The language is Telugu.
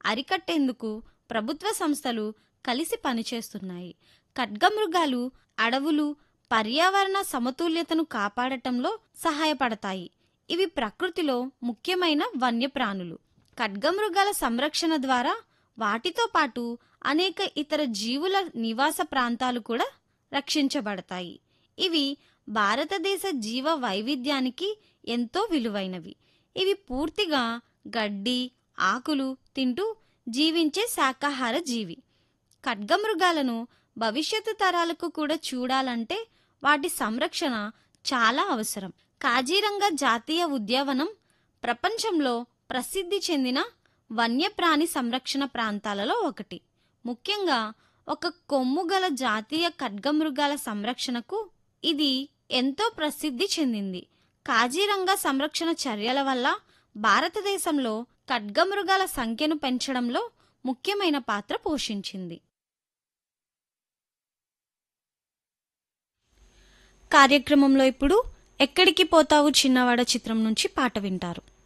అరికట్టేందుకు ప్రభుత్వ సంస్థలు కలిసి పనిచేస్తున్నాయి ఖడ్గమృగాలు అడవులు పర్యావరణ సమతుల్యతను కాపాడటంలో సహాయపడతాయి ఇవి ప్రకృతిలో ముఖ్యమైన వన్యప్రాణులు ఖడ్గమృగాల సంరక్షణ ద్వారా వాటితో పాటు అనేక ఇతర జీవుల నివాస ప్రాంతాలు కూడా రక్షించబడతాయి ఇవి భారతదేశ జీవ వైవిధ్యానికి ఎంతో విలువైనవి ఇవి పూర్తిగా గడ్డి ఆకులు తింటూ జీవించే శాకాహార జీవి ఖడ్గమృగాలను భవిష్యత్తు తరాలకు కూడా చూడాలంటే వాటి సంరక్షణ చాలా అవసరం కాజీరంగా జాతీయ ఉద్యావనం ప్రపంచంలో ప్రసిద్ధి చెందిన వన్యప్రాణి సంరక్షణ ప్రాంతాలలో ఒకటి ముఖ్యంగా ఒక కొమ్ము గల జాతీయ ఖడ్గమృగాల సంరక్షణకు ఇది ఎంతో ప్రసిద్ధి చెందింది కాజీరంగా సంరక్షణ చర్యల వల్ల భారతదేశంలో ఖడ్గమృగాల సంఖ్యను పెంచడంలో ముఖ్యమైన పాత్ర పోషించింది కార్యక్రమంలో ఇప్పుడు ఎక్కడికి పోతావు చిన్నవాడ చిత్రం నుంచి పాట వింటారు